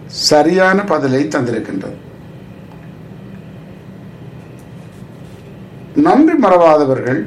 சரியான பதிலை தந்திருக்கின்றது நன்றி மறவாதவர்கள்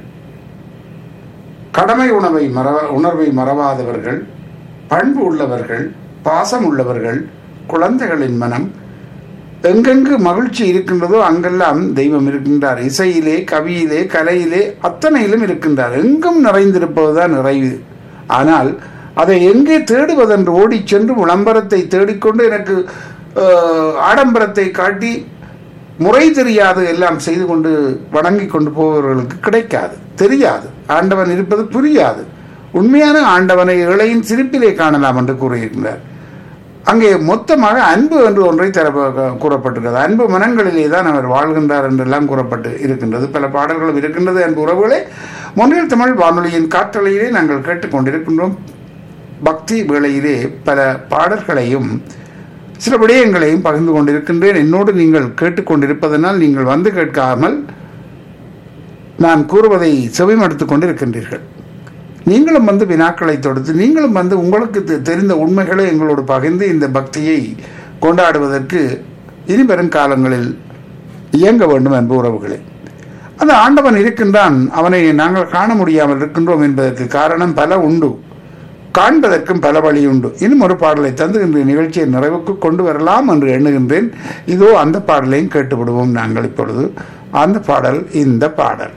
கடமை உணவை மறவ உணர்வை மறவாதவர்கள் பண்பு உள்ளவர்கள் பாசம் உள்ளவர்கள் குழந்தைகளின் மனம் எங்கெங்கு மகிழ்ச்சி இருக்கின்றதோ அங்கெல்லாம் தெய்வம் இருக்கின்றார் இசையிலே கவியிலே கலையிலே அத்தனையிலும் இருக்கின்றார் எங்கும் நிறைந்திருப்பதுதான் நிறைவு ஆனால் அதை எங்கே தேடுவதென்று ஓடிச் சென்று விளம்பரத்தை தேடிக்கொண்டு எனக்கு அஹ், ஆடம்பரத்தை காட்டி முறை தெரியாது எல்லாம் செய்து கொண்டு வணங்கி கொண்டு போபவர்களுக்கு கிடைக்காது தெரியாது ஆண்டவன் இருப்பது புரியாது உண்மையான ஆண்டவனை இளையின் சிரிப்பிலே காணலாம் என்று கூறியிருக்கிறார் அங்கே மொத்தமாக அன்பு என்று ஒன்றை தர கூறப்பட்டிருக்கிறது அன்பு மனங்களிலே தான் அவர் வாழ்கின்றார் என்றெல்லாம் கூறப்பட்டு இருக்கின்றது பல பாடல்களும் இருக்கின்றது அன்பு உறவுகளே மொழியில் தமிழ் வானொலியின் காற்றலையிலே நாங்கள் கேட்டுக்கொண்டிருக்கின்றோம் பக்தி வேளையிலே பல பாடல்களையும் சில விடயங்களையும் பகிர்ந்து கொண்டிருக்கின்றேன் என்னோடு நீங்கள் கேட்டுக்கொண்டிருப்பதனால் நீங்கள் வந்து கேட்காமல் நான் கூறுவதை செவிமடுத்துக் கொண்டிருக்கின்றீர்கள் நீங்களும் வந்து வினாக்களை தொடுத்து நீங்களும் வந்து உங்களுக்கு தெ- தெரிந்த உண்மைகளை எங்களோடு பகிர்ந்து இந்த பக்தியை கொண்டாடுவதற்கு இனி வரும் காலங்களில் இயங்க வேண்டும் என்ப உறவுகளே அந்த ஆண்டவன் இருக்கின்றான் அவனை நாங்கள் காண முடியாமல் இருக்கின்றோம் என்பதற்கு காரணம் பல உண்டு காண்பதற்கும் பல வழி உண்டு இன்னும் ஒரு பாடலை தந்து இந்த நிகழ்ச்சியை நிறைவுக்கு கொண்டு வரலாம் என்று எண்ணுகின்றேன் இதோ அந்த பாடலையும் கேட்டுவிடுவோம் நாங்கள் இப்பொழுது அந்த பாடல் இந்த பாடல்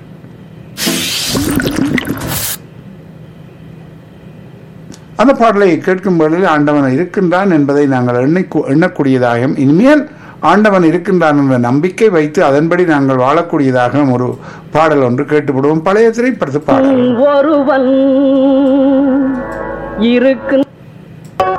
அந்த பாடலை கேட்கும் வேளையில் ஆண்டவன் இருக்கின்றான் என்பதை நாங்கள் எண்ணி எண்ணக்கூடியதாகவும் இனிமேல் ஆண்டவன் இருக்கின்றான் என்ற நம்பிக்கை வைத்து அதன்படி நாங்கள் வாழக்கூடியதாக ஒரு பாடல் ஒன்று கேட்டுவிடுவோம் பழைய திரைப்படத்து பாடல் ஒருவன் இருக்கு